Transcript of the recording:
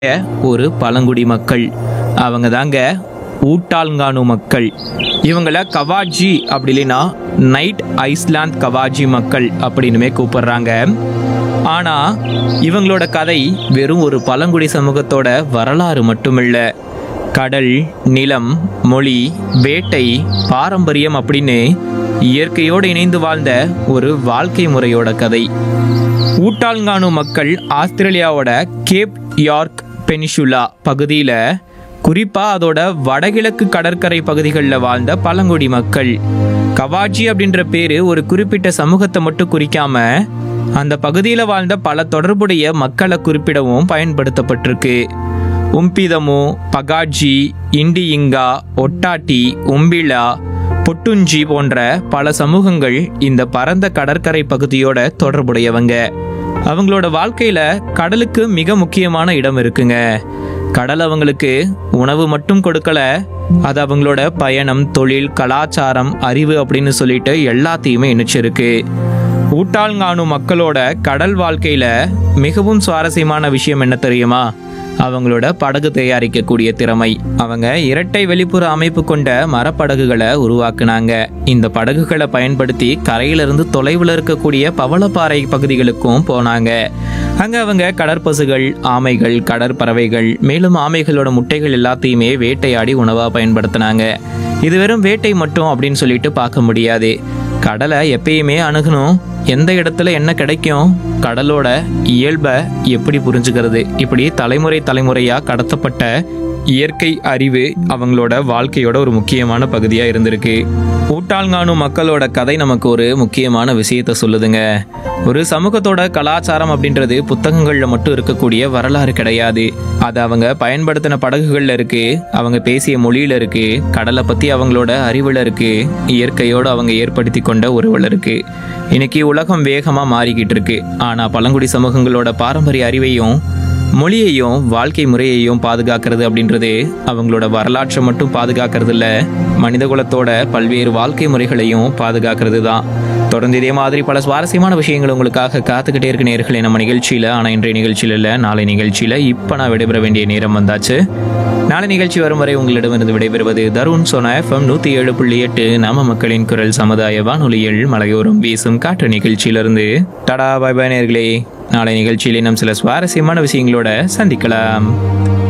ஒரு பழங்குடி மக்கள் அவங்க தாங்க ஊட்டால்கானு மக்கள் இவங்கள கவாஜி அப்படி இல்லைன்னா நைட் ஐஸ்லாந்து கவாஜி மக்கள் அப்படின்னுமே கூப்பிடுறாங்க ஆனா இவங்களோட கதை வெறும் ஒரு பழங்குடி சமூகத்தோட வரலாறு மட்டுமில்ல கடல் நிலம் மொழி வேட்டை பாரம்பரியம் அப்படின்னு இயற்கையோடு இணைந்து வாழ்ந்த ஒரு வாழ்க்கை முறையோட கதை ஊட்டால்கானு மக்கள் ஆஸ்திரேலியாவோட கேப் யார்க் பெனிஷுலா பகுதியில் குறிப்பாக அதோட வடகிழக்கு கடற்கரை பகுதிகளில் வாழ்ந்த பழங்குடி மக்கள் கவாஜி அப்படின்ற பேரு ஒரு குறிப்பிட்ட சமூகத்தை மட்டும் குறிக்காம அந்த பகுதியில் வாழ்ந்த பல தொடர்புடைய மக்களை குறிப்பிடவும் பயன்படுத்தப்பட்டிருக்கு உம்பிதமு பகாஜி இண்டியிங்கா ஒட்டாட்டி உம்பிலா பொட்டுஞ்சி போன்ற பல சமூகங்கள் இந்த பரந்த கடற்கரை பகுதியோட தொடர்புடையவங்க அவங்களோட வாழ்க்கையில கடலுக்கு மிக முக்கியமான இடம் இருக்குங்க கடல் அவங்களுக்கு உணவு மட்டும் கொடுக்கல அது அவங்களோட பயணம் தொழில் கலாச்சாரம் அறிவு அப்படின்னு சொல்லிட்டு எல்லாத்தையுமே இணைச்சிருக்கு ஊட்டாள்கானு மக்களோட கடல் வாழ்க்கையில மிகவும் சுவாரஸ்யமான விஷயம் என்ன தெரியுமா அவங்களோட படகு தயாரிக்கக்கூடிய திறமை அவங்க இரட்டை வெளிப்புற அமைப்பு கொண்ட மரப்படகுகளை உருவாக்குனாங்க இந்த படகுகளை பயன்படுத்தி கரையிலிருந்து தொலைவில் இருக்கக்கூடிய பவளப்பாறை பகுதிகளுக்கும் போனாங்க அங்க அவங்க கடற்பசுகள் ஆமைகள் கடற்பறவைகள் மேலும் ஆமைகளோட முட்டைகள் எல்லாத்தையுமே வேட்டையாடி உணவா பயன்படுத்தினாங்க இது வெறும் வேட்டை மட்டும் அப்படின்னு சொல்லிட்டு பார்க்க முடியாது கடலை எப்பயுமே அணுகணும் எந்த இடத்துல என்ன கிடைக்கும் கடலோட இயல்பை எப்படி புரிஞ்சுக்கிறது இப்படி தலைமுறை தலைமுறையா கடத்தப்பட்ட இயற்கை அறிவு அவங்களோட வாழ்க்கையோட ஒரு முக்கியமான பகுதியா இருந்திருக்கு ஊட்டாள்கானு மக்களோட கதை நமக்கு ஒரு முக்கியமான விஷயத்த சொல்லுதுங்க ஒரு சமூகத்தோட கலாச்சாரம் அப்படின்றது புத்தகங்கள்ல மட்டும் இருக்கக்கூடிய வரலாறு கிடையாது அது அவங்க பயன்படுத்தின படகுகள்ல இருக்கு அவங்க பேசிய மொழியில இருக்கு கடலை பத்தி அவங்களோட அறிவுல இருக்கு இயற்கையோடு அவங்க ஏற்படுத்தி கொண்ட உறவுல இருக்கு இன்னைக்கு உலகம் வேகமா மாறிக்கிட்டு இருக்கு ஆனா பழங்குடி சமூகங்களோட பாரம்பரிய அறிவையும் மொழியையும் வாழ்க்கை முறையையும் பாதுகாக்கிறது அப்படின்றது அவங்களோட வரலாற்றை மட்டும் பாதுகாக்கிறது இல்ல மனித குலத்தோட பல்வேறு வாழ்க்கை முறைகளையும் பாதுகாக்கிறது தான் தொடர்ந்து இதே மாதிரி பல சுவாரஸ்யமான விஷயங்கள் உங்களுக்காக காத்துக்கிட்டே இருக்க நேர்களே நம்ம நிகழ்ச்சியில ஆனா இன்றைய நிகழ்ச்சியில இல்ல நாளை நிகழ்ச்சியில இப்ப நான் விடைபெற வேண்டிய நேரம் வந்தாச்சு நாளை நிகழ்ச்சி வரும் வரை உங்களிடமிருந்து விடைபெறுவது தருண் சோனா எஃப்எம் நூத்தி ஏழு புள்ளி எட்டு நம்ம மக்களின் குரல் சமுதாய வானொலியில் மலையோரம் வீசும் காற்று நிகழ்ச்சியிலிருந்து டடா பாய் பாய் நேர்களே நாளை நிகழ்ச்சியில் இன்னும் சில சுவாரஸ்யமான விஷயங்களோட சந்திக்கலாம்